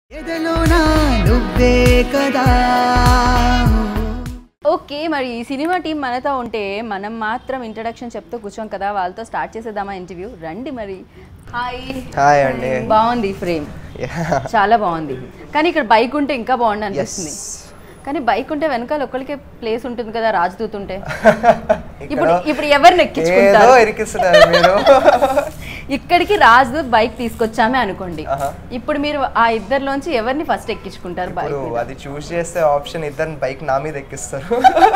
ఎదలోనా నువ్వే కదా ఓకే మరి ఈ సినిమా టీం మనతో ఉంటే మనం మాత్రం ఇంట్రడక్షన్ చెప్తూ కూర్చోం కదా వాళ్ళతో స్టార్ట్ చేసేద్దామా ఇంటర్వ్యూ రండి మరి హాయ్ హాయ్ అండి బాగుంది ఫ్రేమ్ చాలా బాగుంది కానీ ఇక్కడ బైక్ ఉంటే ఇంకా బాగుంది అనిపిస్తుంది కానీ బైక్ ఉంటే వెనకాల ఒక్కరికే ప్లేస్ ఉంటుంది కదా రాజదూత్ ఉంటే ఇప్పుడు ఇప్పుడు ఎవరిని ఏదో ఎక్కించుకుంటారు ఇరికిస్తున్నారు మీరు ఇక్కడికి రాజదూత్ బైక్ తీసుకొచ్చామే అనుకోండి ఆహా. ఇప్పుడు మీరు ఆ ఇద్దరిలోంచి ఎవరిని ఫస్ట్ ఎక్కించుకుంటారు బైక్ ఇప్పుడు అది చూస్ చేస్తే ఆప్షన్ ఇద్దరు బైక్ నా మీద ఎక్కిస్తారు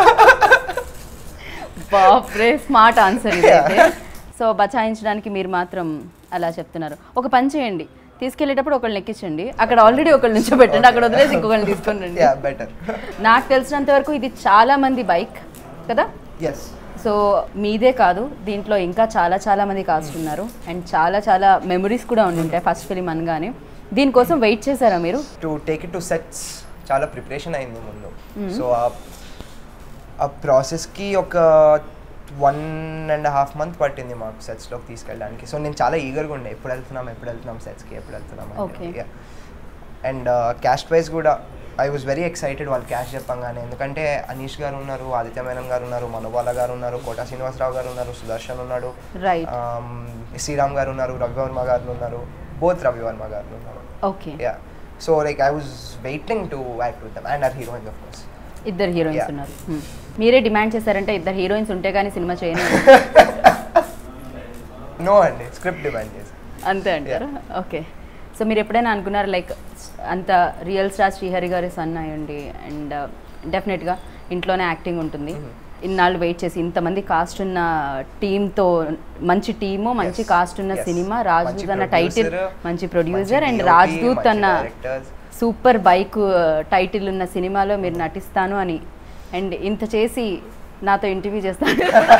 బాప్రే స్మార్ట్ ఆన్సర్ ఇదైతే సో బచాయించడానికి మీరు మాత్రం అలా చెప్తున్నారు ఒక పని చేయండి తీసుకెళ్ళేటప్పుడు ఒకళ్ళని ఎక్కించండి అక్కడ ఆల్రెడీ ఒకళ్ళు నుంచో పెట్టండి అక్కడ వదిలేసి ఇంకొకళ్ళని తీసుకొని రండి యా బెటర్ నాకు తెలిసినంత వరకు ఇది చాలా మంది బైక్ కదా ఎస్ సో మీదే కాదు దీంట్లో ఇంకా చాలా చాలా మంది కాస్ట్ ఉన్నారు అండ్ చాలా చాలా మెమరీస్ కూడా ఉండి ఉంటాయి ఫస్ట్ ఫిలిం అనగానే దీనికోసం వెయిట్ చేశారా మీరు to take it to sets చాలా ప్రిపరేషన్ అయింది ముందు సో ఆ ప్రాసెస్కి ఒక వన్ అండ్ హాఫ్ మంత్ పట్టింది మాకు సెట్స్లోకి తీసుకెళ్ళడానికి సో నేను చాలా ఈగర్గా ఉండే ఎప్పుడు వెళ్తున్నాం ఎప్పుడు వెళ్తున్నాం సెట్స్కి ఎప్పుడు వెళ్తున్నాం Okay. అండ్ క్యాస్ట్ వైజ్ కూడా ఐ వాజ్ వెరీ ఎక్సైటెడ్ వాళ్ళు క్యాష్ చెప్పంగానే ఎందుకంటే అనీష్ గారు ఉన్నారు ఆదిత్య మేనన్ గారు ఉన్నారు మనోబాల గారు ఉన్నారు కోటా శ్రీనివాసరావు గారు ఉన్నారు సుదర్శన్ ఉన్నాడు రైట్ um, శ్రీరామ్ గారు ఉన్నారు రవివర్మ గారు ఉన్నారు బోత్ రవివర్మ గారు ఉన్నారు okay yeah so like i was waiting to act with them and our heroines of course ఇద్దరు హీరోయిన్స్ Yeah. ఉన్నారు Hmm. మీరే డిమాండ్ చేశారంటే ఇద్దరు హీరోయిన్స్ ఉంటే కానీ సినిమా చేయను no అండి స్క్రిప్ట్ డిమాండ్ చేసి అంతే అంటారా ఓకే సో మీరు ఎప్పుడైనా అనుకున్నారు లైక్ అంత రియల్ స్టార్ శ్రీహరి గారి సన్ అయ్యండి అండ్ డెఫినెట్గా ఇంట్లోనే యాక్టింగ్ ఉంటుంది ఇన్నాళ్ళు వెయిట్ చేసి ఇంతమంది కాస్ట్ ఉన్న టీంతో మంచి టీము మంచి Yes, కాస్ట్ ఉన్న yes. సినిమా మంచి రాజ్దూత్ అన్న టైటిల్ producer, మంచి ప్రొడ్యూసర్ మంచి అండ్ DOP, రాజ్దూత్ మంచి అన్న directors. సూపర్ బైక్ టైటిల్ ఉన్న సినిమాలో మీరు నటిస్తాను అని అండ్ ఇంత చేసి నాతో ఇంటర్వ్యూ చేస్తాను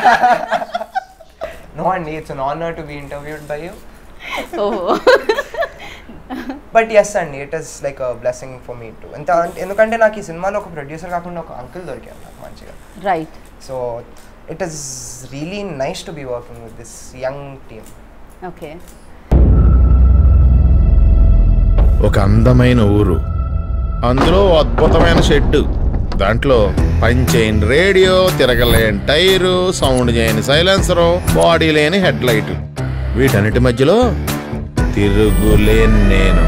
no అండి it's an honour to be interviewed by you oh but yes అండి it is like a blessing for me to ఎంత ఎందుకంటే నాకు ఈ సినిమాలో ఒక ప్రొడ్యూసర్ కాకుండా ఒక అంకుల్ దొరికారు నాకు మంచిగా right so it is really nice to be working with this young team okay ఒక అందమైన ఊరు అందులో ఓ అద్భుతమైన షెడ్ దాంట్లో పనిచేయని రేడియో తిరగలేని టైరు సౌండ్ చేయని సైలెన్సరు బాడీ లేని హెడ్ లైట్ వీటన్నిటి మధ్యలో తిరుగులేని నేను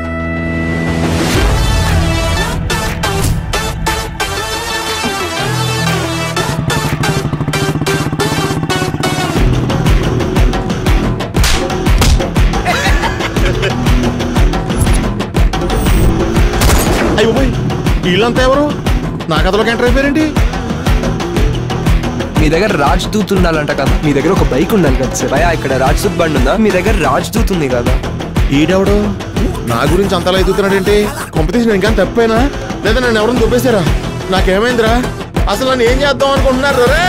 అయ్యో పోయ్ వీళ్ళంతా ఎవరు నా కథలోకి ఎంటర్ అయిపోయారేంటి మీ దగ్గర రాజ్ దూత్ ఉండాలంట కదా మీ దగ్గర ఒక బైక్ ఉండాలి కదా సార్ భయ ఇక్కడ రాజ్ దూత్ బండి ఉందా మీ దగ్గర రాజ్ దూత్ ఉంది కదా ఈడెవడు నా గురించి అంతలా ఎదుగుతున్నాడేంటి కాంపిటీషన్ నేను ఇంకా తప్పైనా లేదా నన్ను ఎవరైనా దుబ్బేశారా నాకేమైందిరా అసలు నన్ను ఏం చేద్దాం అనుకుంటున్నారు రే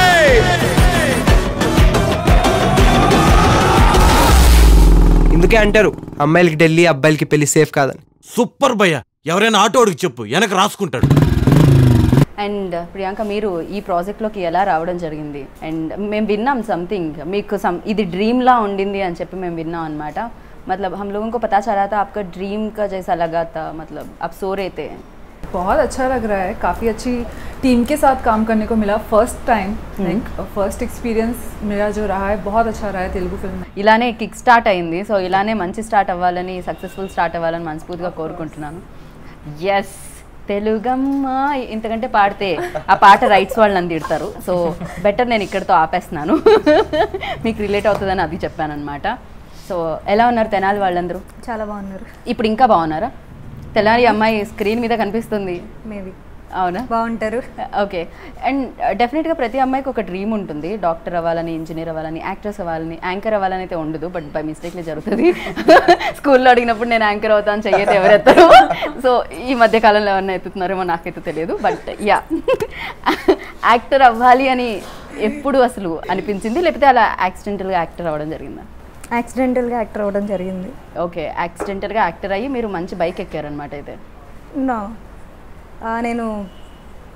ఇందుకే అంటారు అమ్మాయిలకి ఢిల్లీ అబ్బాయిలకి పెళ్లి సేఫ్ కాదని సూపర్ భయ్య ఎవరైనా ఆటోడికి చెప్పు వెనక రాసుకుంటాడు అండ్ ప్రియాంక మీరు ఈ ప్రాజెక్ట్లోకి ఎలా రావడం జరిగింది అండ్ మేము విన్నాం సంథింగ్ మీకు సమ్ ఇది డ్రీమ్ లా ఉండింది అని చెప్పి మేము విన్నాం అనమాట मतलब हम लोगों को पता चला था आपका ड्रीम का जैसा लगा था मतलब आप सो रहे थे बहुत अच्छा लग रहा है काफ़ी अच्छी टीम के साथ काम करने को मिला first time like first experience मेरा जो रहा है बहुत अच्छा रहा है तेलुगु फिल्म में ఇలానే కిక్ స్టార్ట్ అయింది సో ఇలానే మంచి స్టార్ట్ అవ్వాలని సక్సెస్ఫుల్ స్టార్ట్ అవ్వాలని మనస్ఫూర్తిగా కోరుకుంటున్నాను ఎస్ తెలుగమ్మ ఇంతకంటే పాడితే ఆ పాట రైట్స్ వాళ్ళు నన్ను తిడతారు సో బెటర్ నేను ఇక్కడితో ఆపేస్తున్నాను మీకు రిలేట్ అవుతుందని అది చెప్పాను అనమాట సో ఎలా ఉన్నారు తెనాలి వాళ్ళందరూ చాలా బాగున్నారు ఇప్పుడు ఇంకా బాగున్నారా తెనాలి అమ్మాయి స్క్రీన్ మీద కనిపిస్తుంది మేబీ అవునా బాగుంటారు ఓకే అండ్ డెఫినెట్గా ప్రతి అమ్మాయికి ఒక డ్రీమ్ ఉంటుంది డాక్టర్ అవ్వాలని ఇంజనీర్ అవ్వాలని యాక్ట్రెస్ అవ్వాలని యాంకర్ అవ్వాలని అయితే ఉండదు బట్ బై మిస్టేక్లే జరుగుతుంది స్కూల్లో అడిగినప్పుడు నేను యాంకర్ అవుతాను చెయ్యతే ఎవరెత్తారు సో ఈ మధ్య కాలంలో ఎవరైనా ఎత్తుతున్నారేమో నాకైతే తెలియదు బట్ యా యాక్టర్ అవ్వాలి అని ఎప్పుడు అసలు అనిపించింది లేకపోతే అలా యాక్సిడెంటల్గా యాక్టర్ అవ్వడం జరిగిందా యాక్సిడెంటల్గా యాక్టర్ అవ్వడం జరిగింది ఓకే యాక్సిడెంటల్గా యాక్టర్ అయ్యి మీరు మంచి బైక్ ఎక్కారనమాట అయితే నా నేను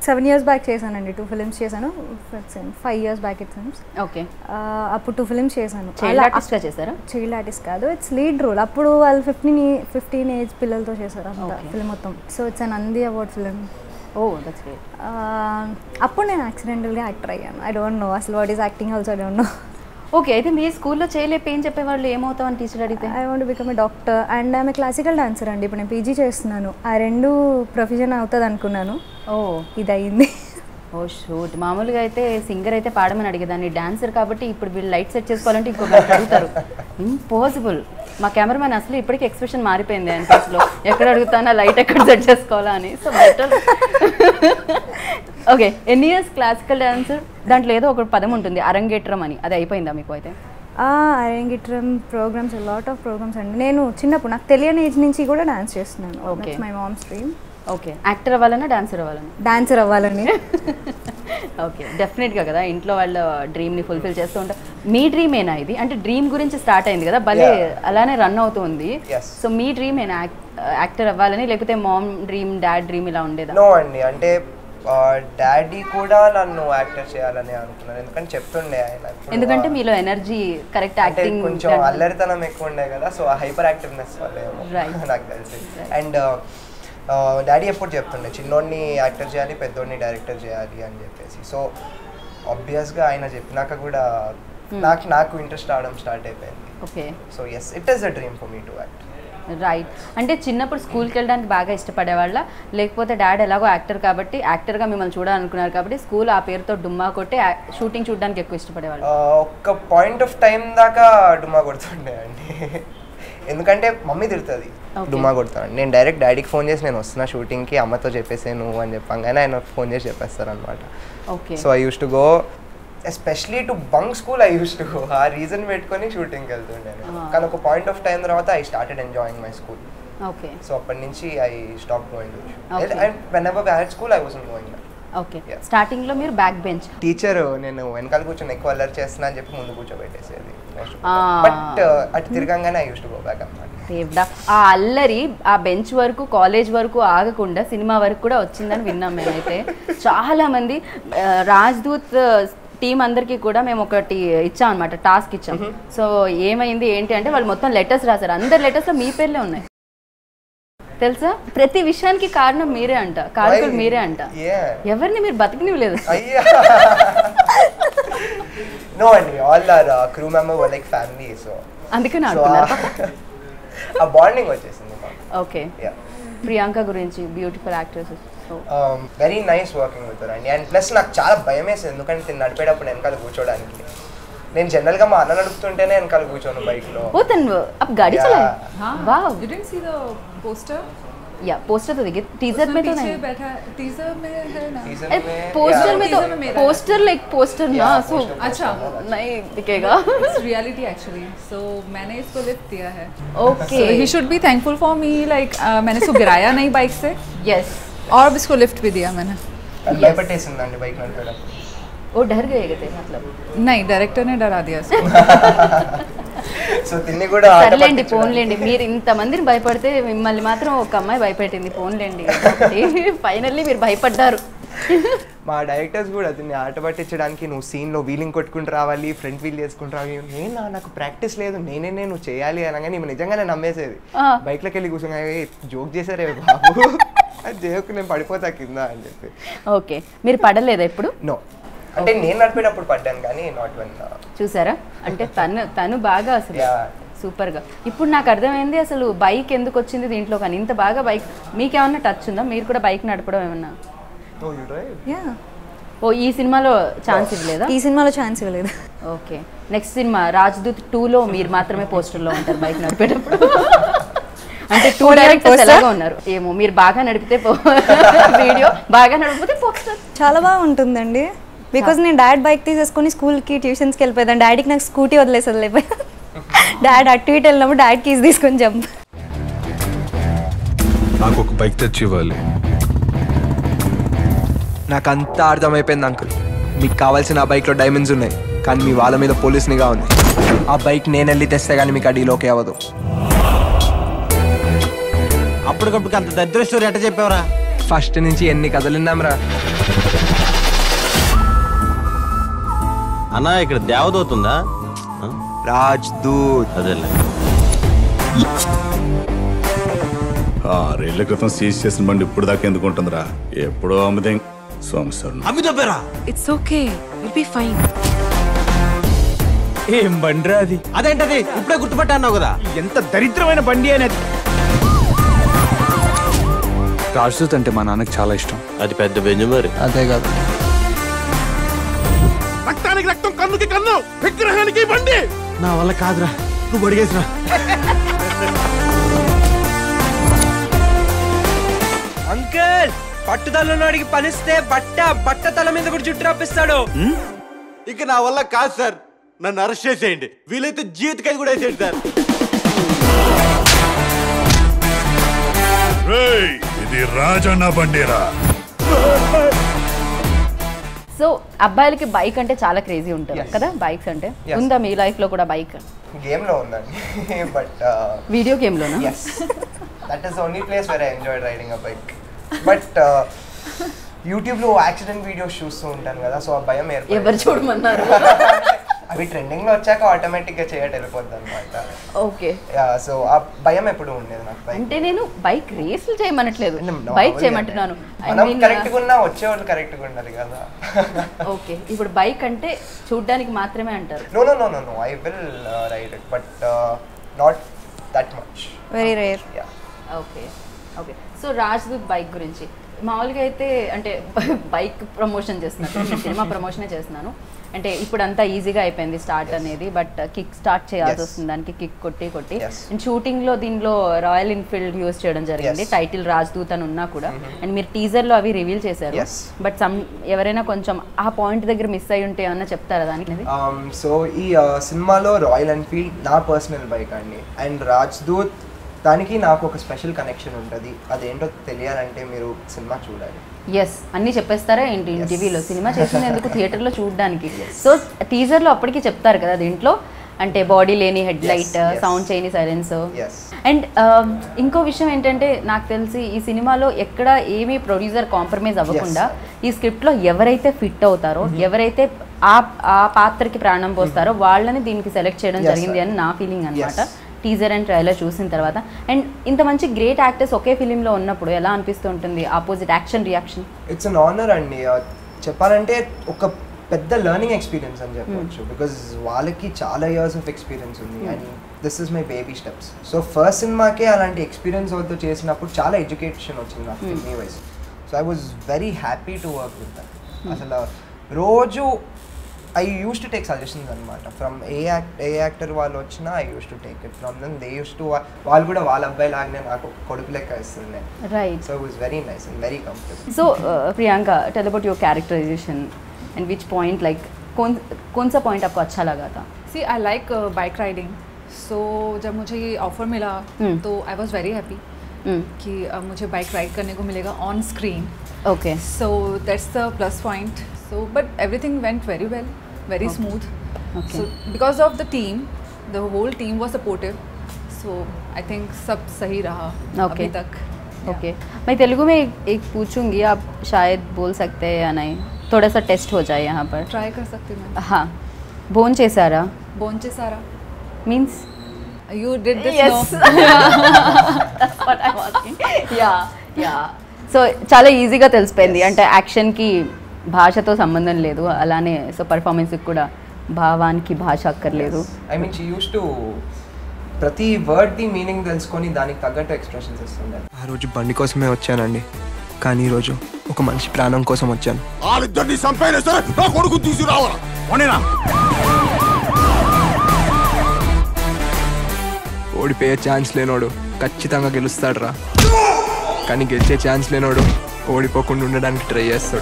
సెవెన్ ఇయర్స్ బ్యాక్ చేశానండి టూ ఫిలిమ్స్ చేశాను five years back it films okay అప్పుడు టూ ఫిలిమ్స్ చేశాను చైల్డ్ ఆర్టిస్ట్గా చేశారా చైల్డ్ ఆర్టిస్ట్ కాదు ఇట్స్ లీడ్ రోల్ అప్పుడు వాళ్ళు ఫిఫ్టీన్ ఫిఫ్టీన్ ఏజ్ పిల్లలతో చేశారు అంత Okay. ఫిల్మ్ మొత్తం so it's an Nandi award film oh that's great అప్పుడు నేను యాక్సిడెంటల్గా యాక్టర్ అయ్యాను ఐ డోంట్ నో అసలు what is acting also I don't know okay అయితే మీ స్కూల్లో చేయలేపు ఏం చెప్పేవాళ్ళు ఏమవుతావు అని టీచర్ అడిగితే I want become a doctor and ఆమె క్లాసికల్ డాన్సర్ అండి ఇప్పుడు నేను పీజీ చేస్తున్నాను ఆ రెండు ప్రొఫెషన్ అవుతుంది అనుకున్నాను ఓ ఇది అయింది ఓ షూట్ మామూలుగా అయితే సింగర్ అయితే పాడమని అడిగేదాన్ని డాన్సర్ కాబట్టి ఇప్పుడు వీళ్ళు లైట్ సెట్ చేసుకోవాలంటే ఇంకో గంట అడుగుతారు ఇంపాసిబుల్ మా కెమెరామెన్ అసలు ఇప్పటికీ ఎక్స్ప్రెషన్ మారిపోయింది ఆయన ఫస్ట్లో ఎక్కడ అడుగుతానా లైట్ ఎక్కడ సెట్ చేసుకోవాలా అని సో బెటర్ ఓకే ఎన్ని ఇయర్స్ క్లాసికల్ డాన్సర్ దాంట్లో ఏదో ఒక పదం ఉంటుంది అరంగేట్రం అని అది అయిపోయిందా మీకు అయితే arangetram programmes lot of programmes అండి నేను చిన్నప్పుడు నాకు తెలియని ఏజ్ నుంచి కూడా డాన్స్ చేస్తున్నాను Okay. My mom's dream okay actor అవ్వాలన్నా డాన్సర్ అవ్వాలన్నా డాన్సర్ అవ్వాలని ఓకే డెఫినెట్గా కదా ఇంట్లో వాళ్ళ డ్రీమ్ని ఫుల్ఫిల్ చేస్తూ ఉంటారు మీ డ్రీమేనా ఇది అంటే డ్రీమ్ గురించి స్టార్ట్ అయింది కదా భలే Yeah. అలానే రన్ అవుతుంది Yes. సో మీ డ్రీమ్ ఏనా యాక్టర్ అవ్వాలని లేకపోతే మామ్ డ్రీమ్ డాడ్ డ్రీమ్ ఇలా ఉండేదా నో అండి అంటే డాడీ కూడా నన్ను యాక్టర్ చేయాలని అనుకున్నాను ఎందుకంటే చెప్తుండే ఆయన ఎప్పుడు, ఎందుకంటే ఆ, మీలో ఎనర్జీ కరెక్ట్ అంటే యాక్టింగ్ కొంచెం అల్లరితనం ఎక్కువ ఉండే కదా సో ఆ హైపర్ యాక్టివ్నెస్ వల్లేమో Right. నాకు తెలిసి అండ్ డాడీ ఎప్పుడు చెప్తుండే చిన్నోడిని యాక్టర్ చేయాలి పెద్దోడిని డైరెక్టర్ చేయాలి అని చెప్పేసి సో ఆబ్వియస్గా ఆయన చెప్పినాక కూడా నాకు నాకు ఇంట్రెస్ట్ రావడం స్టార్ట్ అయిపోయింది okay so yes it is a dream for me to act right అంటే చిన్నప్పుడు స్కూల్కి వెళ్ళడానికి బాగా ఇష్టపడేవాళ్ళ లేకపోతే డాడ్ ఎలాగో యాక్టర్ కాబట్టి యాక్టర్గా మిమ్మల్ని చూడాలనుకున్నారు కాబట్టి స్కూల్ ఆ పేరుతో డుమ్మా కొట్టి షూటింగ్ చూడడానికి ఎక్కువ ఇష్టపడేవాళ్ళు ఒక పాయింట్ ఆఫ్ టైం దాకా డుమా కొడుతుండే అండి ఎందుకంటే మమ్మీ తిడుతుంది Okay. డుమా కొడతాను నేను డైరెక్ట్ డాడీకి ఫోన్ చేసి నేను వస్తున్నా షూటింగ్కి అమ్మతో చెప్పేసే నువ్వు అని చెప్పంగానే ఆయన ఫోన్ చేసి చెప్పేస్తారు అనమాట okay so I use to go especially to bunk school I use to go ఆ రీజన్ పెట్టుకొని షూటింగ్కి వెళ్తుండే నేను. Ah. కానీ ఒక పాయింట్ ఆఫ్ టైం తర్వాత I started enjoying my school okay so అప్పటి నుంచి I stop going Okay. To and whenever bad school I was going okay Yeah. స్టార్టింగ్లో మీరు బ్యాక్ బెంచ్ టీచర్ నేను వెనకాల కూర్చొని ఎక్కువ అల్లరి చేస్తున్నా అని చెప్పి ముందు కూర్చోబెట్టేసేది Ah. బట్ అటు తిరగంగానే I use to go back అన్నమాట దేవుడా ఆ అల్లరి ఆ బెంచ్ వరకు కాలేజ్ వరకు ఆగకుండా సినిమా వరకు కూడా వచ్చిందని విన్నాం మేమైతే చాలా మంది ఆ, రాజ్దూత్ టీం అందరికీ కూడా మేము ఒకటి ఇచ్చాం అనమాట టాస్క్ ఇచ్చాం సో ఏమైంది ఏంటి అంటే వాళ్ళు మొత్తం లెటర్స్ రాశారు అందరి లెటర్స్లో మీ పేర్లే ఉన్నాయి తెలుసా ప్రతి విషయానికి కారణం మీరే అంట కారకులు Why? మీరే అంట Yeah. ఎవరిని మీరు బతికినివ్వలేదు అయ్యా నో అండి all our crew member were like family so అందుకని సో ఆడుకున్నారు ఆ బాండింగ్ వచ్చేసింది మాకు ఓకే యా ప్రియాంక గురించి beautiful actress so very nice working with అండి అండ్ ప్లస్ నాకు చాలా భయం వేసింది ఎందుకంటే నేను నడిపేటప్పుడు వెనకాల కూర్చోడానికి నేను జనరల్గా మా అన్న నడుపుతుంటేనే వెనకాల కూర్చోను బైక్లో ओ तन अब गाड़ी Yeah. चलाए हाँ वाह you didn't see the poster या पोस्टर तो देखिए टीजर में तो पीछे नहीं बैठा टीजर में है ना Teaser अरे, में- पोस्टर yeah. में तो Teaser में मेरा पोस्टर लाइक पोस्टर ना Yeah, सो poster, अच्छा नहीं दिखेगा इट्स रियलिटी एक्चुअली सो मैंने इसको लिफ्ट दिया है okay so he should be thankful for me like uh, मैंने इसको गिराया नहीं बाइक से यस और अब इसको लिफ्ट भी दिया मैंने అది భయపెట్టేసిందండి బైక్ నడిపేటప్పుడు वो डर गए थे मतलब नहीं डायरेक्टर ने डरा दिया इसको సో తిన్ని కూడా ఆట సర్లేండి పట్టించడానికి. పోన్లేండి మీరు ఇంతమందిని భయపడితే మిమ్మల్ని మాత్రం ఒక అమ్మాయి భయపెట్టింది పోన్లేండి ఫైనల్లీ మీరు భయపడ్డారు మా డైరెక్టర్స్ కూడా దీన్ని ఆట పట్టించడానికి నువ్వు సీన్లో వీలింగ్ కొట్టుకుంటూ రావాలి ఫ్రంట్ వీల్ చేసుకుంటూ రావాలి నేను నాకు ప్రాక్టీస్ లేదు నేనే నేను చేయాలి అనగానే నేను నిజంగానే నమ్మేసేది ఆ. బైక్లోకి వెళ్ళి కూర్చొని జోక్ చేశారే బాబు అది చేయకు నేను పడిపోతా కింద అని చెప్పి ఓకే మీరు పడలేదా ఎప్పుడు నో అంటే నేను నడిపేటప్పుడు పడ్డాను కానీ నాట్ వెన్ చూసారా అంటే తను తను బాగా అసలు Yeah. సూపర్ గా ఇప్పుడు నాకు అర్థమైంది అసలు బైక్ ఎందుకు వచ్చింది దీంట్లో కానీ ఇంత బాగా బైక్ మీకేమన్నా టచ్ ఉందా మీరు కూడా బైక్ నడపడం ఏమన్నా యా ఓ ఈ సినిమాలో ఛాన్స్ ఇవ్వలేదా ఈ సినిమాలో ఛాన్స్ ఇవ్వలేదు ఓకే నెక్స్ట్ సినిమా రాజ్దూత్ టూలో మీరు మాత్రమే పోస్టర్లో ఉంటారు బైక్ నడిపేటప్పుడు అంటే టూ డైరెక్టర్స్ ఎలాగో ఉన్నారు ఏమో మీరు బాగా నడిపితే వీడియో బాగా నడిపితే పోస్టర్ చాలా బాగా ఉంటుందండి బికాజ్ నేను డాడ్ బైక్ తీసేసుకొని స్కూల్కి ట్యూషన్స్కి వెళ్ళిపోయాను డాడీకి నాకు స్కూటీ వదిలేసి వదిలేపోయా డాడ్ అటు ఇటు వెళ్ళినప్పుడు డాడ్ కీస్ తీసుకొని జంప్ నాకు ఒక బైక్ తెచ్చి ఇవ్వాలి నాకు అంతా అర్థమైపోయింది అంకుల్ మీకు కావాల్సిన ఆ బైక్లో డైమండ్స్ ఉన్నాయి కానీ మీ వాళ్ళ మీద పోలీస్ నిఘా ఉంది ఆ బైక్ నేను వెళ్ళి తెస్తే కానీ మీకు ఆ డీలోకే అవ్వదు అప్పటికప్పుడు అంత దరిద్ర స్టోరీ ఎట్ట చెప్పావరా ఫస్ట్ నుంచి ఎన్ని కథలు విన్నాంరా అన్నా ఇక్కడ దేవదూత ఉందా ఆ? రాజ్ దూత్ అదేలే ఆరేళ్ల క్రితం సీజ్ చేసిన బండి ఇప్పుడు దాకా ఎందుకు ఉంటుందిరా ఎప్పుడో అమ్మదే సంవత్సరం అమితోపేరా it's okay will be fine ఏం బండిరా అది అదేంటది ఇప్పుడే గుర్తుపట్టా అన్నావు కదా ఎంత దరిద్రమైన బండి అనేది రాజదూత్ అంటే మా నాన్నకి చాలా ఇష్టం అది పెద్ద బెంజు మరి అదే కాదు రక్తానికి రక్తం కన్నుకి కన్ను విగ్రహానికి బండి నా వల్ల కాదురా నువ్వు అడిగేసిరా అంకుల్ పట్టుదలను అడిగి పనిస్తే బట్ట బట్ట తల మీద కూడా జుట్టు రాపిస్తాడు ఇక నా వల్ల కాదు సార్ నన్ను అరెస్ట్ చేసేయండి వీలైతే జీవితకాయ కూడా వేసేయండి సార్ రేయ్, ఇది రాజన్న బండిరా సో అబ్బాయిలకి బైక్ అంటే చాలా క్రేజీ ఉంటుంది Yes. కదా బైక్స్ అంటే Yes. ఉందా మీ లైఫ్ లో కూడా బైక్ గేమ్లో ఉందండి బట్ వీడియో గేమ్ లోనా yes that is only place where I enjoy riding a bike but యూట్యూబ్లో యాక్సిడెంట్ వీడియోస్ చూస్తూ ఉంటాను కదా సో ఆ భయం ఏర్పడింది. ఎవరు చూడమన్నారు అవి ట్రెండింగ్లో వచ్చాక ఆటోమేటిక్గా చేయటం వెళ్ళిపోద్ది అనమాట ఓకే సో ఆ భయం ఎప్పుడు ఉండేది నాకు బైక్ అంటే నేను బైక్ రేసులు చేయమనట్లేదు బైక్ చేయమంటున్నాను ఐ మనం మీన్ కరెక్ట్గా ఉన్నా వచ్చేవాళ్ళు కరెక్ట్గా ఉండాలి కదా ఓకే ఇప్పుడు బైక్ అంటే చూడ్డానికి మాత్రమే అంటారు no no no no no I will ride it but not that much very rare yeah okay okay so Rajdoot bike గురించి మామూలుగా అయితే అంటే బైక్ ప్రమోషన్ చేస్తున్నాను నేను సినిమా ప్రమోషనే చేస్తున్నాను అంటే ఇప్పుడు అంతా ఈజీగా అయిపోయింది స్టార్ట్ అనేది బట్ కిక్ స్టార్ట్ చేయాల్సి Yes. వస్తుంది దానికి కిక్ కొట్టి కొట్టి Yes. అండ్ షూటింగ్ లో దీనిలో రాయల్ ఎన్ఫీల్డ్ యూస్ చేయడం జరిగింది Yes. టైటిల్ రాజ్దూత్ అని ఉన్నా కూడా అండ్ మీరు టీజర్ లో అవి రివీల్ చేశారు Yes. బట్ సమ్ ఎవరైనా కొంచెం ఆ పాయింట్ దగ్గర మిస్ అయి ఉంటే ఏమన్నా చెప్తారా దానికి సో ఈ uh, సినిమాలో రాయల్ ఎన్ఫీల్డ్ నా పర్సనల్ బైక్ అండి అండ్ రాజ్దూత్ దానికి నాకు ఒక స్పెషల్ కనెక్షన్ ఉంటుంది అదేంటో తెలియాలంటే మీరు సినిమా చూడాలి ఎస్ అన్ని చెప్పేస్తారా ఏంటి టీవీలో సినిమా చేసింది ఎందుకు థియేటర్లో చూడడానికి సో టీజర్లో అప్పటికి చెప్తారు కదా దీంట్లో అంటే బాడీ లేని హెడ్ లైట్ yes. సౌండ్ చేయని సైలెన్స్ ఎస్ అండ్ ఇంకో విషయం ఏంటంటే నాకు తెలిసి ఈ సినిమాలో ఎక్కడ ఏమీ ప్రొడ్యూసర్ కాంప్రమైజ్ అవ్వకుండా ఈ స్క్రిప్ట్లో ఎవరైతే ఫిట్ అవుతారో ఎవరైతే ఆ ఆ పాత్రకి ప్రాణం పోస్తారో వాళ్ళని దీనికి సెలెక్ట్ చేయడం Yes, జరిగింది sir. అని నా ఫీలింగ్ అనమాట Yes. టీజర్ అండ్ ట్రైలర్ చూసిన తర్వాత అండ్ ఇంత మంచి గ్రేట్ యాక్టర్స్ ఒకే ఫిలింలో ఉన్నప్పుడు ఎలా అనిపిస్తూ ఉంటుంది opposite action reaction it's an honour అండి Uh, చెప్పాలంటే ఒక పెద్ద లెర్నింగ్ ఎక్స్పీరియన్స్ అని చెప్పొచ్చు బికాజ్ వాళ్ళకి చాలా ఇయర్స్ ఆఫ్ ఎక్స్పీరియన్స్ ఉంది and this is my baby steps so first సినిమాకే అలాంటి ఎక్స్పీరియన్స్ అవుతూ చేసినప్పుడు చాలా ఎడ్యుకేషన్ వచ్చింది నాకు filmy wise so I was very happy to work with that అసలు రోజు I use to take suggestions అనమాట from a act a actor వాళ్ళు వచ్చినా I use to take it from then they use to వాళ్ళు కూడా వాళ్ళ అబ్బాయి లాగానే నాకు ఒక కొడుకు లెక్క ఇస్తుండే right so it was very nice and very comfortable so Priyanka tell about your characterisation and which point like कौन कौन सा पॉइंट आपको अच्छा लगा था see I like bike riding so जब मुझे ये ऑफ़र मिला Hmm. तो आई वॉज वेरी हैप्पी कि अब मुझे बाइक राइड करने को मिलेगा on screen okay so that's the plus point so but everything went very well very Okay. smooth Okay. so because of the team the whole team was supportive so i think सब सही रहा Okay. अभी तक okay मैं तेलुगु में एक, एक पूछूंगी आप शायद बोल सकते हैं या नहीं थोड़ा सा टेस्ट हो जाए यहाँ पर ट्राई कर सकती मैं हाँ बोन చేశారా बोंचे सारा means you did this Yes. no what I'm asking. Yeah, yeah. So చాలా ఈజీగా తెలిసిపోయింది అంటే యాక్షన్కి భాషతో సంబంధం లేదు అలానే సో పర్ఫార్మెన్స్కి కూడా భావానికి భాష అక్కర్లేదు I mean she use to ప్రతి వర్డ్ ది మీనింగ్ తెలుసుకొని దానికి తగ్గట్టు ఎక్స్ప్రెషన్స్ ఇస్తుండే ఆ రోజు బండి కోసమే వచ్చానండి కానీ ఈరోజు ఒక మనిషి ప్రాణం కోసం వచ్చాను వాళ్ళిద్దరిని చంపైనా సరే నా కొడుకు తీసుకురావాలా పోనీనా ఓడిపోయే ఛాన్స్ లేనోడు ఖచ్చితంగా గెలుస్తాడు రా కానీ గెలిచే ఛాన్స్ లేనోడు ఓడిపోకుండా ఉండడానికి ట్రై చేస్తాడు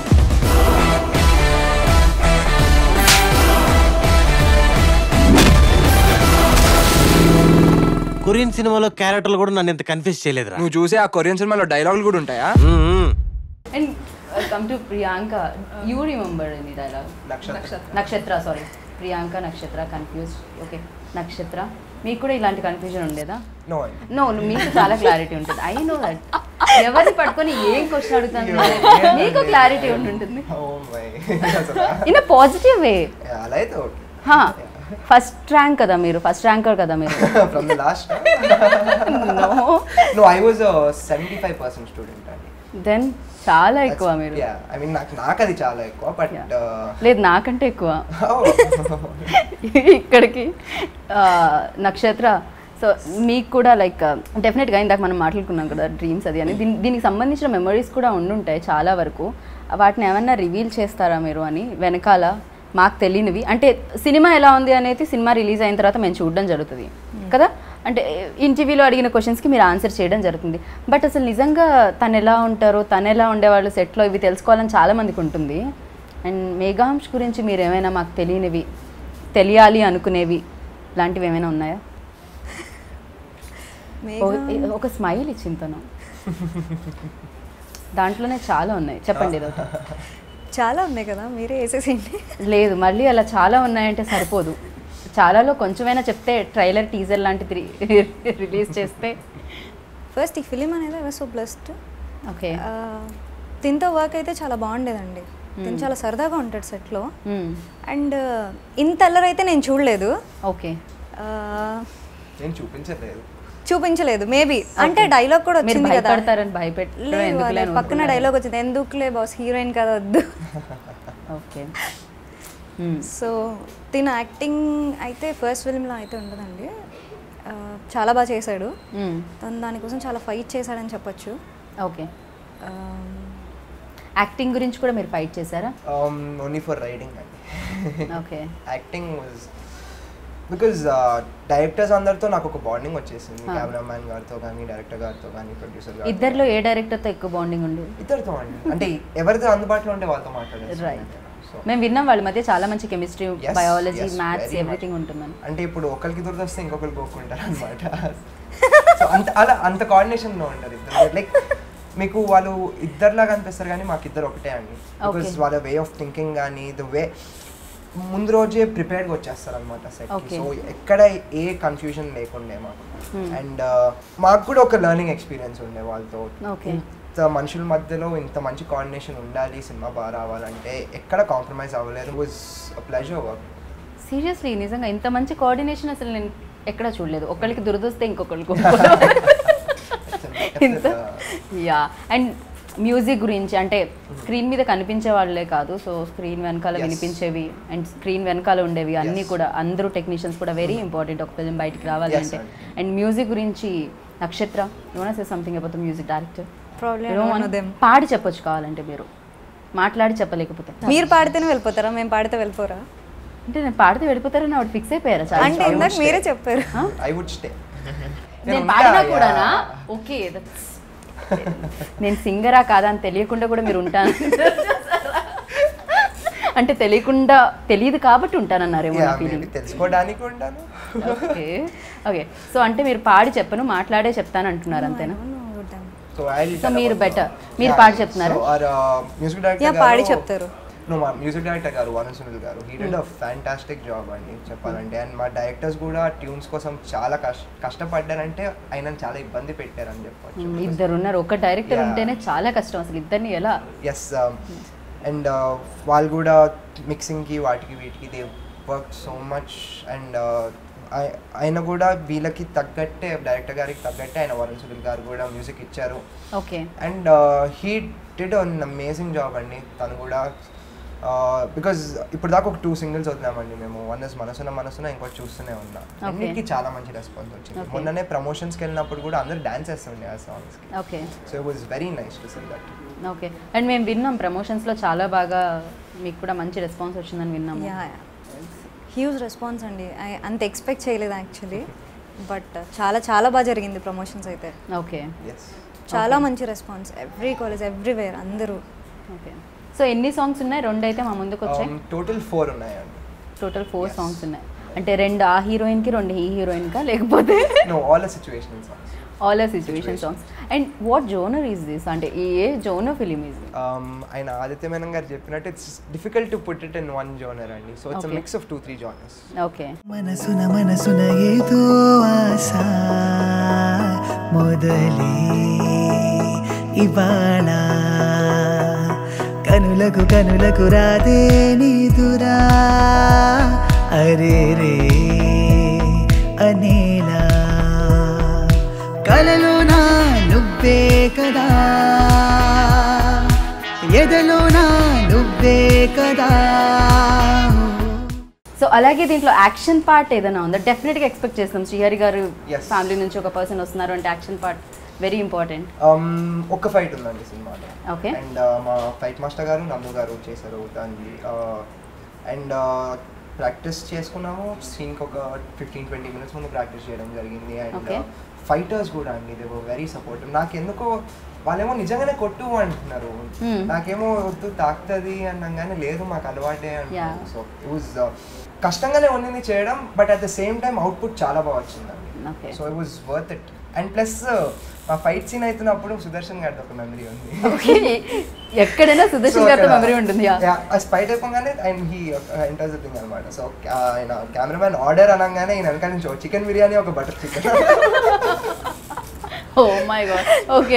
కొరియన్ సినిమాలో క్యారెక్టర్లు కూడా నన్ను ఇంత కన్ఫ్యూజ్ చేయలేదురా నువ్వు చూసే ఆ కొరియన్ సినిమాలో డైలాగులు కూడా ఉంటాయా hmm. And come to Priyanka you remember any dialogue Nakshatra Nakshatra sorry Priyanka నక్షత్ర కన్ఫ్యూజ్ ఓకే నక్షత్ర మీకు కూడా ఇలాంటి కన్ఫ్యూజన్ ఉండేదా నో నో మీకు చాలా క్లారిటీ ఉంటుంది ఐ నో దట్ ఎవరిని పట్టుకొని ఏం క్వశ్చన్ అడుగుతాను మీకు క్లారిటీ ఉండి ఉంటుంది Oh my. In positive way అలా అయితే ఓకే ఫస్ట్ ర్యాంక్ కదా మీరు ఫస్ట్ ర్యాంకర్ కదా మీరు from the last No. No I was seventy five percent student అండి దెన్ చాలా ఎక్కువ మీరు ఐ మీన్ నాకు నాకు అది చాలా ఎక్కువ బట్ లేదు నాకంటే ఎక్కువ ఇక్కడికి ఆ, నక్షత్ర సో మీకు కూడా లైక్ డెఫినెట్గా ఇందాక మనం మాట్లాడుకున్నాం కదా డ్రీమ్స్ అది అని దీని దీనికి సంబంధించిన మెమరీస్ కూడా ఉండుంటాయి చాలా వరకు వాటిని ఏమన్నా రివీల్ చేస్తారా మీరు అని వెనకాల మాకు తెలియనివి అంటే సినిమా ఎలా ఉంది అనేది సినిమా రిలీజ్ అయిన తర్వాత మేము చూడడం జరుగుతుంది కదా అంటే ఇంటర్వ్యూలో అడిగిన క్వశ్చన్స్కి మీరు ఆన్సర్ చేయడం జరుగుతుంది బట్ అసలు నిజంగా తను ఎలా ఉంటారో తను ఎలా ఉండేవాళ్ళు సెట్లో ఇవి తెలుసుకోవాలని చాలా మందికి ఉంటుంది అండ్ మేఘాంష్ గురించి మీరు ఏమైనా మాకు తెలియనివి తెలియాలి అనుకునేవి లాంటివి ఏమైనా ఉన్నాయా ఓ- ఒక స్మైల్ ఇచ్చింది తను దాంట్లోనే చాలా ఉన్నాయి చెప్పండి ఏదో ఒకటి. చాలా ఉన్నాయి కదా మీరే వేసేసేయండి లేదు మళ్ళీ అలా చాలా ఉన్నాయంటే సరిపోదు చాలాలో కొంచెమైనా చెప్తే ట్రైలర్ టీజర్ లాంటిది రిలీజ్ చేస్తే ఫస్ట్ ఈ ఫిలిం అనేది ఐ సో బ్లెస్డ్ ఓకే దీంతో వర్క్ అయితే చాలా బాగుండేదండి తిని Hmm. చాలా సరదాగా ఉంటాడు సెట్లో అండ్ ఇంత అల్లరి అయితే నేను చూడలేదు ఓకే నేను చూపించలేదు చూపించలేదు మేబీ అంటే డైలాగ్ కూడా మీరు వచ్చింది కదా భయపడతారని భయపెట్టడం లేదు ఎందుకులే అదే అని పక్కన ఊరుకున్నారా? డైలాగ్ వచ్చింది ఎందుకులే బాస్ హీరోయిన్ కదా వద్దు ఓకే సో తిన యాక్టింగ్ అయితే ఫస్ట్ ఫిల్మ్లో అయితే ఉండదండి ఆ, చాలా బాగా చేశాడు Hmm. తను దానికోసం చాలా ఫైట్ చేశాడని చెప్పొచ్చు ఓకే యాక్టింగ్ గురించి కూడా మీరు ఫైట్ చేశారా ఓన్లీ ఫర్ రైడింగ్ అండి okay acting was because directors అందరితో నాకు ఒక బాండింగ్ వచ్చేసింది Ah. కెమెరామ్యాన్ గారితో కానీ డైరెక్టర్ గారితో కానీ ప్రొడ్యూసర్ గారితో ఇద్దరిలో ఏ డైరెక్టర్తో ఎక్కువ బాండింగ్ ఉండు ఇద్దరితో అండి అంటే ఎవరితో అందుబాటులో ఉంటే వాళ్ళతో మాట్లాడేది రైట్ మేము విన్నాం వాళ్ళ మధ్య చాలా మంచి chemistry Yes, biology yes, maths very much. Everything ఉంటుందని అంటే ఇప్పుడు ఒకరికి దురదొస్తే ఇంకొకరు కోరుకుంటారు అనమాట సో అంత అలా అంత కోఆర్డినేషన్లో ఉంటారు ఇద్దరు లైక్ మీకు వాళ్ళు ఇద్దరులాగా అనిపిస్తారు కానీ మాకు ఇద్దరు ఒకటే అండి బికాస్ Okay. వాళ్ళ వే ఆఫ్ థింకింగ్ కానీ ద వే ముందు రోజే ప్రిపేర్డ్గా వచ్చేస్తారు అనమాట సెట్ Okay. సో ఎక్కడ ఏ కన్ఫ్యూజన్ లేకుండే మాకు Hmm. అండ్ మాకు కూడా ఒక లెర్నింగ్ ఎక్స్పీరియన్స్ ఉండే వాళ్ళతో Okay. ఇంత మనుషుల మధ్యలో ఇంత మంచి కోఆర్డినేషన్ ఉండాలి సినిమా బాగా రావాలంటే ఎక్కడ కాంప్రమైజ్ అవ్వలేదు వాజ్ ప్లెజర్ వర్క్ సీరియస్లీ నిజంగా ఇంత మంచి కోఆర్డినేషన్ అసలు నేను ఎక్కడ చూడలేదు ఒకళ్ళకి దురదొస్తే ఇంకొకళ్ళకి ఇంత యా అండ్ మ్యూజిక్ గురించి అంటే స్క్రీన్ మీద కనిపించే వాళ్ళే కాదు సో స్క్రీన్ వెనకాల Yes. వినిపించేవి అండ్ స్క్రీన్ వెనకాల ఉండేవి అన్నీ Yes. కూడా అందరూ టెక్నీషియన్స్ కూడా వెరీ ఇంపార్టెంట్ ఒక ఫిలిం బయటికి రావాలి Yes, అంటే ma'am. అండ్ మ్యూజిక్ గురించి నక్షత్ర యోనా say something about music director Probably I don't know them. పాడి చెప్పొచ్చు కావాలంటే మీరు మాట్లాడి చెప్పలేకపోతే మీరు పాడితేనే వెళ్ళిపోతారా మేము పాడితే వెళ్ళిపోరా అంటే నేను పాడితే వెళ్ళిపోతారని ఆవిడ ఫిక్స్ అయిపోయారా చాలా అంటే ఇందాక మీరే చెప్పారు ఐ వుడ్ స్టే నేను పాడినా కూడానా ఓకే నేను సింగరా కాదా అని తెలియకుండా కూడా మీరు ఉంటాను అంటే తెలియకుండా తెలియదు కాబట్టి ఉంటానన్నారేమో నా ఫీలింగ్ తెలుసుకోవడానికి ఉంటాను ఓకే ఓకే సో అంటే మీరు పాడి చెప్పను మాట్లాడే చెప్తాను అంటున్నారు అంతేనా సో ఐ So మీరు better. మీరు పాడి చెప్తున్నారా? మ్యూజిక్ Yeah, డైరెక్టర్ పాడి చెప్తారు. నో మా మ్యూజిక్ డైరెక్టర్ గారు Varun Sunil garu he did a fantastic job అండి చెప్పాలంటే అండ్ మా డైరెక్టర్స్ కూడా ట్యూన్స్ కోసం చాలా కష్ట కష్టపడ్డారంటే ఆయన చాలా ఇబ్బంది పెట్టారని చెప్పొచ్చు ఇద్దరు ఉన్నారు ఒక డైరెక్టర్ Yeah. ఉంటేనే చాలా కష్టం అసలు ఇద్దరిని ఎలా ఎస్ అండ్ వాళ్ళు కూడా మిక్సింగ్కి వాటికి వీటికి they work so much and ఆయన కూడా వీళ్ళకి తగ్గట్టే డైరెక్టర్ గారికి తగ్గట్టే ఆయన వరుణ్ సునీల్ గారు కూడా మ్యూజిక్ ఇచ్చారు okay and he did an amazing job అండి తను కూడా బికాజ్ ఇప్పుడు దాకా ఒక టూ సింగిల్స్ వదిలామండి మేము వన్ ఇస్ మనసున మనసున ఇంకోటి చూస్తూనే ఉన్నా Okay. అన్నిటికీ చాలా మంచి రెస్పాన్స్ వచ్చింది Okay. మొన్ననే ప్రమోషన్స్కి వెళ్ళినప్పుడు కూడా అందరూ డాన్స్ చేస్తుండే ఆ సాంగ్స్కి okay so it was very nice to see that okay and మేము విన్నాం ప్రమోషన్స్లో చాలా బాగా మీకు కూడా మంచి రెస్పాన్స్ వచ్చిందని విన్నాము యా హ్యూజ్ రెస్పాన్స్ అండి I- అంత ఎక్స్పెక్ట్ చేయలేదు యాక్చువల్లీ బట్ చాలా చాలా బాగా జరిగింది ప్రమోషన్స్ అయితే ఓకే చాలా మంచి రెస్పాన్స్ ఎవ్రీ కాలేజ్ ఎవ్రీవేర్ అందరూ ఓకే సో ఎన్ని సాంగ్స్ ఉన్నాయి రెండు అయితే మా ముందుకు వచ్చాయి టోటల్ ఫోర్ ఉన్నాయండి టోటల్ ఫోర్ సాంగ్స్ ఉన్నాయి అంటే రెండు ఆ హీరోయిన్కి రెండు ఈ హీరోయిన్కా లేకపోతే no all situation songs all ఆ situation songs and what genre is this అంటే ఈ ఏ జోనర్ ఫిలిం ఈజ్ ఆయన ఆదిత్య మేనన్ గారు చెప్పినట్టు it's difficult to put it in one genre అండి so it's Okay. Mix of two three genres okay మనసున మనసున ఏదో ఆశ మొదలే ఇవాళ కనులకు కనులకు రాదే నీదురా అరే రే అనేలా కలలోనా నువ్వే కదా ఎదలోనా నువ్వే కదా సో అలాగే దీంట్లో యాక్షన్ పార్ట్ ఏదైనా ఉందా డెఫినెట్ గా ఎక్స్పెక్ట్ చేస్తాం శ్రీహరి గారు Yes. ఫ్యామిలీ నుంచి ఒక పర్సన్ వస్తున్నారు అంటే action part very important Um, ఒక్క ఫైట్ ఉందండి సినిమాలో Okay. అండ్ మా ఫైట్ మాస్టర్ గారు నందు గారు చేశారు దాన్ని అండ్ ప్రాక్టీస్ చేసుకున్నాము సీన్కి ఒక ఫిఫ్టీన్ ట్వంటీ మినిట్స్ ముందు ప్రాక్టీస్ చేయడం జరిగింది అండ్ Okay. ఫైటర్స్ కూడా అండి దే వెరీ సపోర్టివ్ నాకెందుకో వాళ్ళేమో నిజంగానే కొట్టు అంటున్నారు Hmm. నాకేమో వద్దు తాకుతుంది అనగానే లేదు మాకు అలవాటే అంటున్నారు Yeah. సో ఇట్ వాజ్ కష్టంగానే ఉన్నది చేయడం but at the same time output చాలా బాగా వచ్చిందండి Okay. So it was worth it and plus మా ఫైట్ సీన్ అవుతున్నప్పుడు సుదర్శన్ గారితో ఒక మెమరీ ఉంది ఓకే ఎక్కడైనా సుదర్శన్ గారితో మెమరీ ఉంటుంది యా స్పైట్ అయిపోగానే అండ్ హీ ఎంటర్స్ థింగ్ అనమాట సో ఆయన కెమెరామ్యాన్ ఆర్డర్ అనగానే ఈయన వెనకాల నుంచి చికెన్ బిర్యానీ ఒక butter chicken oh my god okay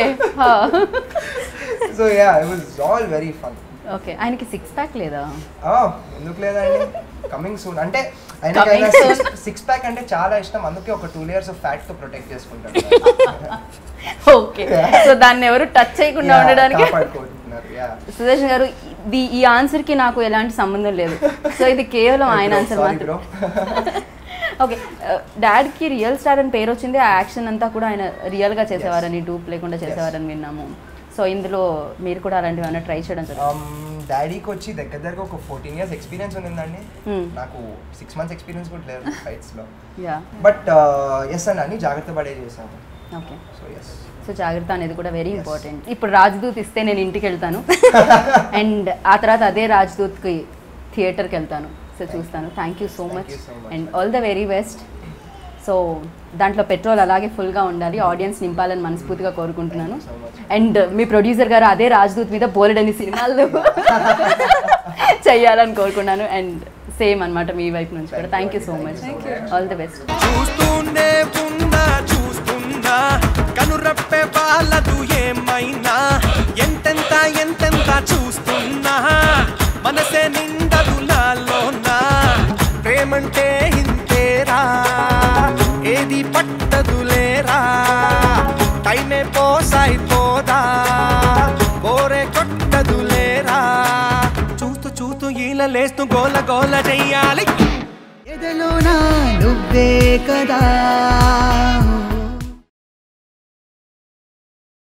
so yeah it was all very fun okay ఆయనకి సిక్స్ ప్యాక్ లేదా ఎందుకు లేదండి కమింగ్ సూన్ అంటే Coming ఆయన soon. సిక్స్ ప్యాక్ అంటే చాలా ఇష్టం అందుకే ఒక టూ లేయర్స్ ఆఫ్ ఫ్యాట్ తో ప్రొటెక్ట్ చేసుకుంటాను ఓకే సో దాన్ని ఎవరు టచ్ చేయకుండా Yeah, ఉండడానికి కాపాడుకుంటున్నారు యా సుదర్శన్ గారు ఇది ఈ ఆన్సర్ కి నాకు ఎలాంటి సంబంధం లేదు సో ఇది కేవలం ఆయన Bro, ఆన్సర్ sorry మాత్రం bro. ఓకే డాడ్ కి రియల్ స్టార్ అని పేరు వచ్చింది ఆ యాక్షన్ అంతా కూడా ఆయన రియల్ గా చేసేవారని డూప్ లేకుండా చేసేవారని విన్నాము సో ఇందులో మీరు కూడా అలాంటివి ఏమైనా ట్రై చేయడం జరిగింది డాడీకి వచ్చి దగ్గర దగ్గర ఒక ఫోర్టీన్ ఇయర్స్ ఎక్స్పీరియన్స్ ఉండిందండి Hmm. నాకు సిక్స్ మంత్స్ ఎక్స్పీరియన్స్ కూడా లేదు ఫైట్స్ లో యా బట్ ఎస్ అండి అన్ని జాగ్రత్త పడే చేసాము ఓకే సో ఎస్ సో జాగ్రత్త అనేది కూడా వెరీ ఇంపార్టెంట్ ఇప్పుడు రాజ్దూత్ ఇస్తే నేను ఇంటికి వెళ్తాను అండ్ ఆ తర్వాత అదే రాజ్దూత్కి థియేటర్కి వెళ్తాను సో చూస్తాను thank you so much you so much. And all the very best so దాంట్లో పెట్రోల్ అలాగే ఫుల్గా ఉండాలి ఆడియన్స్ నింపాలని మనస్ఫూర్తిగా కోరుకుంటున్నాను అండ్ మీ ప్రొడ్యూసర్ గారు అదే రాజ్దూత్ మీద బోలెడని సినిమాలు చెయ్యాలని కోరుకున్నాను అండ్ సేమ్ అన్నమాట మీ వైపు నుంచి కూడా thank you so much all the best చూస్తూనే ఉన్నా చూస్తున్నా కనురప్పే వాళ్ళదు ఏమైనా ఎంతెంత ఎంతెంత చూస్తున్నా మనసే నిండదు నాలోనా ప్రేమంటే ఇంతేరా ఏది పట్టదులేరా టైమే పోసాయిపోదా బోరే కొట్టదులేరా చూస్తూ చూస్తూ ఈల లేస్తూ గోల గోల చెయ్యాలి ఎదలోనా నువ్వే కదా